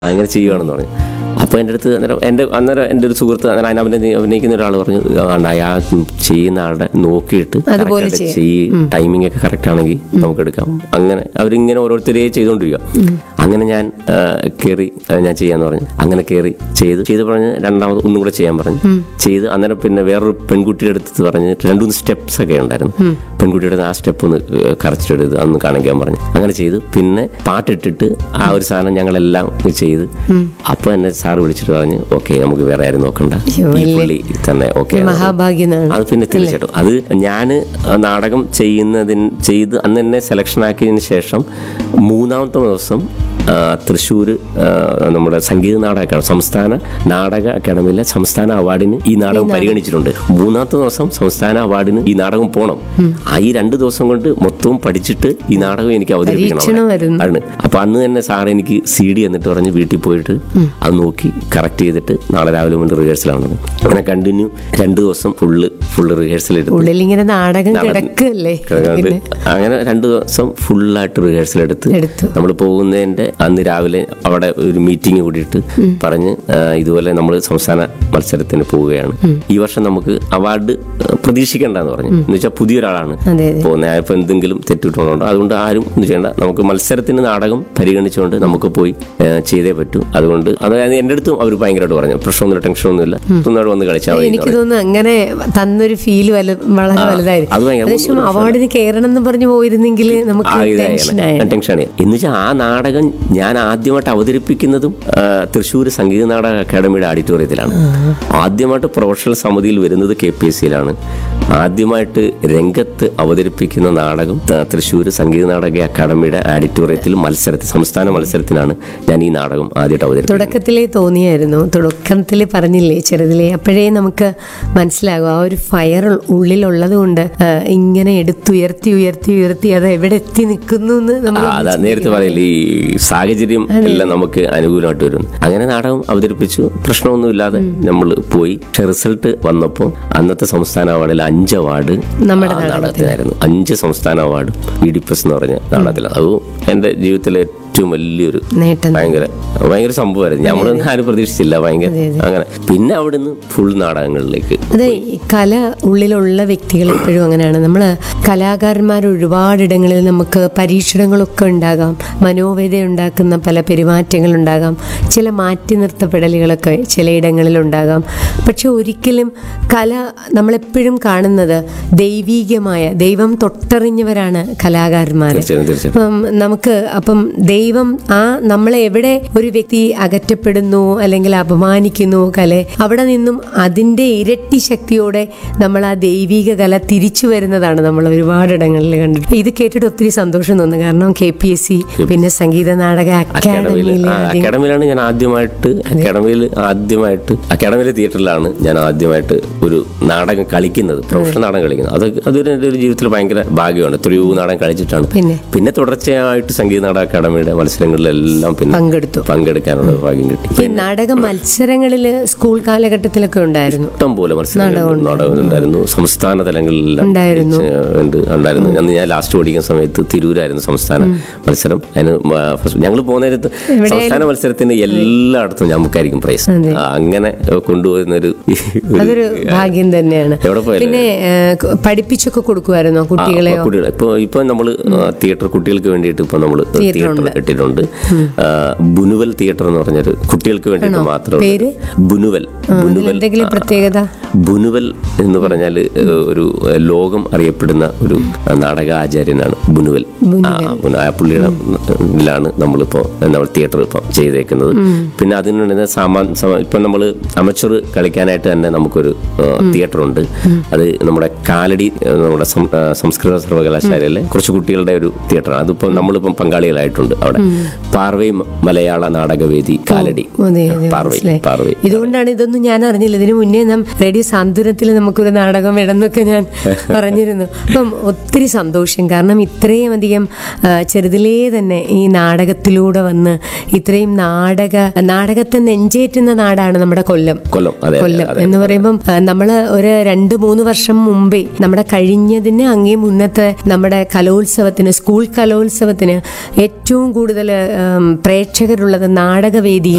അങ്ങനെ ചെയ്യുവാണെന്ന് പറഞ്ഞു അപ്പോൾ എൻ്റെ അടുത്ത് അന്നേരം എൻ്റെ അന്നേരം എൻ്റെ ഒരു സുഹൃത്ത് അന്നേരം അതിന് അഭിനയി അഭിനയിക്കുന്ന ഒരാൾ പറഞ്ഞു "ആണ്ട് അയാൾ ചെയ്യുന്ന ആളുടെ നോക്കിയിട്ട് അതുപോലെ correct ആയിട്ട് ചെയ്യ് ടൈമിംഗ് ഒക്കെ കറക്റ്റ് ആണെങ്കിൽ നമുക്ക് എടുക്കാം അങ്ങനെ അവരിങ്ങനെ ഓരോരുത്തരെ ചെയ്തുകൊണ്ടിരിക്കുക അങ്ങനെ ഞാൻ കയറി ഞാൻ ചെയ്യാന്ന് പറഞ്ഞു അങ്ങനെ കയറി ചെയ്തു ചെയ്ത് പറഞ്ഞ് രണ്ടാമത് ഒന്നും കൂടെ ചെയ്യാൻ പറഞ്ഞു ചെയ്ത് അന്നേരം പിന്നെ വേറൊരു പെൺകുട്ടിയുടെ അടുത്ത് പറഞ്ഞ് രണ്ടു മൂന്ന് സ്റ്റെപ്സ് ഒക്കെ ഉണ്ടായിരുന്നു പെൺകുട്ടിയുടെ ആ സ്റ്റെപ്പ് ഒന്ന് കറച്ചിട്ടെടുത്ത് അന്ന് കാണിക്കാൻ പറഞ്ഞു അങ്ങനെ ചെയ്തു പിന്നെ പാട്ടിട്ടിട്ട് ആ ഒരു സാധനം ഞങ്ങളെല്ലാം ചെയ്ത് അപ്പൊ എന്നെ സാറ് വിളിച്ചിട്ട് പറഞ്ഞു ഓക്കെ നമുക്ക് വേറെ ആരും നോക്കണ്ട ഈ പുള്ളി തന്നെ ഓക്കെ മഹാഭാഗ്യനാണ് അത് പിന്നെ തീർച്ചയായിട്ടും അത് ഞാൻ നാടകം ചെയ്യുന്നതിന് ചെയ്ത് അന്ന് എന്നെ സെലക്ഷൻ ആക്കിയതിന് ശേഷം മൂന്നാമത്തെ ദിവസം ആ, തൃശ്ശൂർ ആ, നമ്മുടെ സംഗീത നാടക അക്കാദമി സംസ്ഥാന നാടക അക്കാദമിയിലെ സംസ്ഥാന അവാർഡിന് ഈ നാടകം പരിഗണിച്ചിട്ടുണ്ട് മൂന്നാമത്തെ ദിവസം സംസ്ഥാന അവാർഡിന് ഈ നാടകം പോണം ആ ഈ രണ്ട് ദിവസം കൊണ്ട് മൊത്തവും പഠിച്ചിട്ട് ഈ നാടകം എനിക്ക് അവതരിപ്പിക്കണം പരീക്ഷണം വരുന്നു. ആണ് അപ്പൊ അന്ന് തന്നെ സാർ എനിക്ക് സി ഡി എന്നിട്ട് പറഞ്ഞ് വീട്ടിൽ പോയിട്ട് അത് നോക്കി കറക്റ്റ് ചെയ്തിട്ട് നാളെ രാവിലെ മുതൽ റിഹേഴ്സലാണ് അങ്ങനെ കണ്ടിന്യൂ രണ്ട് ദിവസം ഫുള്ള് ഫുള്ള് റിഹേഴ്സൽ എടുത്ത് ഉള്ളിൽ ഇങ്ങനെ നാടകം കിടക്കല്ലേ കിടന്നുകൊണ്ട് പിന്നെ അങ്ങനെ രണ്ടു ദിവസം ഫുള്ളായിട്ട് റിഹേഴ്സൽ എടുത്ത് എടുത്തു നമ്മൾ പോകുന്നതിന്റെ അന്ന് രാവിലെ അവിടെ ഒരു മീറ്റിംഗ് കൂടിയിട്ട് പറഞ്ഞ് ആ, ഇതുപോലെ നമ്മൾ സംസ്ഥാന മത്സരത്തിന് പോവുകയാണ് ഈ വർഷം നമുക്ക് അവാർഡ് പ്രതീക്ഷിക്കേണ്ടെന്ന് പറഞ്ഞു എന്ന് വെച്ചാൽ പുതിയൊരാളാണ് അതെ അതെ പോകുന്നത് ഇപ്പൊ എന്തെങ്കിലും തെറ്റിട്ടുണ്ടോ അതുകൊണ്ട് ആരും ഒന്നും ചെയ്യണ്ട നമുക്ക് മത്സരത്തിന് നാടകം പരിഗണിച്ചുകൊണ്ട് നമുക്ക് പോയി ഏ, ചെയ്തേ പറ്റൂ അതുകൊണ്ട് അത് എൻ്റെ അടുത്തും അവർ ഭയങ്കരമായിട്ട് പറഞ്ഞു പ്രശ്നമൊന്നുമില്ല ടെൻഷനൊന്നുമില്ല ഒന്നുകൂടെ വന്ന് കളിച്ചാൽ മതി എന്ന് എനിക്ക് തോന്നുന്നു അങ്ങനെ തന്നൊരു ഫീല് വല വളരെ വലുതായിരുന്നു അത് ഭയങ്കര ഏകദേശം അവാർഡിന് കയറണം എന്ന് പറഞ്ഞു പോയിരുന്നെങ്കിൽ നമുക്ക് ടെൻഷനായ ടെൻഷനാണ് എന്ന് വെച്ചാൽ ആ നാടകം ഞാൻ ആദ്യമായിട്ട് അവതരിപ്പിക്കുന്നതും ആ, തൃശ്ശൂർ സംഗീത നാടക അക്കാദമിയുടെ ഓഡിറ്റോറിയത്തിലാണ് ആദ്യമായിട്ട് പ്രൊഫഷണൽ സമിതിയിൽ വരുന്നത് കെ പി എസ് സിയിലാണ് ആദ്യമായിട്ട് രംഗത്ത് അവതരിപ്പിക്കുന്ന നാടകം ത- തൃശ്ശൂർ സംഗീത നാടക അക്കാദമിയുടെ ഓഡിറ്റോറിയത്തിൽ മത്സരത്തിൽ സംസ്ഥാന മത്സരത്തിനാണ് ഞാൻ ഈ നാടകം ആദ്യമായിട്ട് അവതരിപ്പിക്കുന്നത് തുടക്കത്തിലേ തോന്നിയായിരുന്നു തുടക്കത്തിൽ പറഞ്ഞില്ലേ ചെറുതിലേ അപ്പോഴേ നമുക്ക് മനസ്സിലാകും ആ ഒരു ഫയർ ഉള്ളിലുള്ളത് കൊണ്ട് ആ, ഇങ്ങനെ എടുത്തുയർത്തി ഉയർത്തി ഉയർത്തി അത് എവിടെ എത്തി നിൽക്കുന്നു എന്ന് നമ്മൾ ആ, അതാ നേരത്തെ പറയില്ലേ ഈ സാഹചര്യം എല്ലാം നമുക്ക് അനുകൂലമായിട്ട് വരും അങ്ങനെ നാടകം അവതരിപ്പിച്ചു പ്രശ്നമൊന്നുമില്ലാതെ നമ്മൾ പോയി പക്ഷെ റിസൾട്ട് വന്നപ്പോൾ അന്നത്തെ സംസ്ഥാന അവാർഡിൽ അഞ്ച് അവാർഡ് നമ്മുടെ ആ നാടകത്തിനായിരുന്നു അഞ്ച് സംസ്ഥാന അവാർഡ് ഇ ഡി പി എന്ന് പറഞ്ഞ നാടകത്തിൽ അതും എന്റെ ജീവിതത്തിലെ ഏറ്റവും വലിയൊരു നേട്ടം ഭയങ്കര ഭയങ്കര സംഭവമായിരുന്നു നമ്മളൊന്നും ആരും പ്രതീക്ഷിച്ചില്ല ഭയങ്കര അങ്ങനെ പിന്നെ അവിടുന്ന് ഫുൾ നാടകങ്ങളിലേക്ക് അതെ ഈ കല ഉള്ളിലുള്ള വ്യക്തികൾ എപ്പോഴും അങ്ങനെയാണ് നമ്മൾ കലാകാരന്മാർ ഒരുപാടിടങ്ങളിൽ നമുക്ക് പരീക്ഷണങ്ങളൊക്കെ ഉണ്ടാകാം മനോവേദ ഉണ്ടാക്കുന്ന പല പെരുമാറ്റങ്ങളുണ്ടാകാം ചില മാറ്റി നിർത്തപ്പെടലുകളൊക്കെ ചിലയിടങ്ങളിൽ ഉണ്ടാകാം പക്ഷെ ഒരിക്കലും കല നമ്മളെപ്പോഴും കാണുന്നത് ദൈവീകമായ ദൈവം തൊട്ടറിഞ്ഞവരാണ് കലാകാരന്മാർ തീർച്ചയായും തീർച്ചയായും അപ്പം നമുക്ക് അപ്പം ദൈവം ആ നമ്മളെ എവിടെ ഒരു വ്യക്തി അകറ്റപ്പെടുന്നു അല്ലെങ്കിൽ അപമാനിക്കുന്നു കല അവിടെ നിന്നും അതിന്റെ ഇരട്ടി ശക്തിയോടെ നമ്മൾ ആ ദൈവിക കല തിരിച്ചു വരുന്നതാണ് നമ്മൾ ഒരുപാടിടങ്ങളിൽ കണ്ടിട്ട് ഇത് കേട്ടിട്ട് ഒത്തിരി സന്തോഷം തോന്നുന്നു കാരണം കെ പി എസ് സി പിന്നെ സംഗീത നാടക അക്കാഡമിയിൽ അക്കാദമിയിൽ അക്കാഡമിയിലാണ് ഞാൻ ആദ്യമായിട്ട് അക്കാഡമിയിൽ ആദ്യമായിട്ട് അക്കാഡമിയിലെ തിയേറ്ററിലാണ് ഞാൻ ആദ്യമായിട്ട് ഒരു നാടകം കളിക്കുന്നത് പ്രൊഫഷണൽ നാടകം കളിക്കുന്നത് അത് അതൊരു എൻ്റെ ഒരു ജീവിതത്തിൽ ഭയങ്കര ഭാഗ്യമാണ് എത്രയോ നാടകം കളിച്ചിട്ടാണ് പിന്നെ പിന്നെ തുടർച്ചയായിട്ട് സംഗീത നാടക അക്കാഡമിയുടെ മത്സരങ്ങളിലെല്ലാം പിന്നെ പങ്കെടുത്തു പങ്കെടുക്കാനുള്ള ഭാഗ്യം കിട്ടി ഈ നാടക മത്സരങ്ങളിൽ സ്കൂൾ കാലഘട്ടത്തിലൊക്കെ ഉണ്ടായിരുന്നു ഇഷ്ടം പോലെ മത്സരങ്ങൾ നാടകം ഉണ്ടായിരുന്നു സംസ്ഥാന തലങ്ങളിലെല്ലാം ഉണ്ടായിരുന്നു. ഏഹ്, ഉണ്ട് ഉണ്ടായിരുന്നു അന്ന് ഞാൻ ലാസ്റ്റ് ഓടിക്കുന്ന സമയത്ത് തിരൂരായിരുന്നു സംസ്ഥാന മത്സരം അതിന് ഞങ്ങൾ പോകുന്ന നേരത്ത് സംസ്ഥാന മത്സരത്തിന് എല്ലായിടത്തും നമുക്കായിരിക്കും പ്രൈസ് ആ, അങ്ങനെ കൊണ്ടുപോകുന്ന ഒരു അതൊരു ഭാഗ്യം തന്നെയാണ് എവിടെ പോയാലും പിന്നെ ഏഹ്, ക- പഠിപ്പിച്ചൊക്കെ കൊടുക്കുമായിരുന്നോ കുട്ടികളെ കുട്ടികൾ ഇപ്പൊ ഇപ്പൊ നമ്മള് തിയേറ്റർ കുട്ടികൾക്ക് വേണ്ടിയിട്ട് ഇപ്പൊ നമ്മള് തിയേറ്റർ ഇട്ടിട്ടുണ്ട് ആ, ബുനുവൽ തിയേറ്റർ എന്ന് പറഞ്ഞൊരു കുട്ടികൾക്ക് വേണ്ടിയിട്ട് മാത്രം പേര്? ബുനുവൽ ബുനുവൽ എന്തെങ്കിലും പ്രത്യേകത ബുനുവൽ എന്ന് പറഞ്ഞാൽ ഒരു ലോകം അറിയപ്പെടുന്ന ഒരു നാടക ആചാര്യനാണ് ബുനുവൽ ആ, ബുന- ആ പുള്ളിയുടെ ലാണ് നമ്മളിപ്പോ നമ്മൾ തിയേറ്റർ ഇപ്പം ചെയ്തേക്കുന്നത് പിന്നെ അതിനുണ്ട് സാമാൻ ഇപ്പൊ നമ്മൾ അമച്ചർ കളിക്കാനായിട്ട് തന്നെ നമുക്കൊരു തിയേറ്റർ ഉണ്ട് അത് നമ്മുടെ കാലടി ആ, നമ്മുടെ സം- ആ, സംസ്കൃത സർവകലാശാലയിലെ കുറച്ച് കുട്ടികളുടെ ഒരു തിയേറ്ററാണ് അതിപ്പം നമ്മളിപ്പം പങ്കാളികളായിട്ടുണ്ട് അവിടെ പാർവൈ മലയാള നാടകവേദി കാലടി അതെ അതെ പാർവൈ മനസ്സിലായി പാർവൈ ഇതുകൊണ്ടാണ് ഇതൊന്നും ഞാൻ അറിഞ്ഞില്ല ഇതിനു മുന്നേ നാം റേഡിയോ സാന്ത്വനത്തിൽ നമുക്കൊരു നാടകം ഇടന്നൊക്കെ ഞാൻ പറഞ്ഞിരുന്നു അപ്പം ഒത്തിരി സന്തോഷം കാരണം ഇത്രയും അധികം ആ, ചെറുതിലേ തന്നെ ഈ നാടകത്തിലൂടെ വന്ന് ഇത്രയും നാടക നാടകത്തെ നെഞ്ചേറ്റുന്ന നാടാണ് നമ്മുടെ കൊല്ലം കൊല്ലം അതെ അതെ, കൊല്ലം അതെ എന്ന് പറയുമ്പം നമ്മൾ ഒരു രണ്ട് മൂന്ന് വർഷം മുമ്പേ നമ്മുടെ കഴിഞ്ഞതിന് അങ്ങേ മുന്നത്തെ നമ്മുടെ കലോത്സവത്തിന് സ്കൂൾ കലോത്സവത്തിന് ഏറ്റവും കൂടുതൽ ഉം, പ്രേക്ഷകരുള്ളത് നാടകവേദി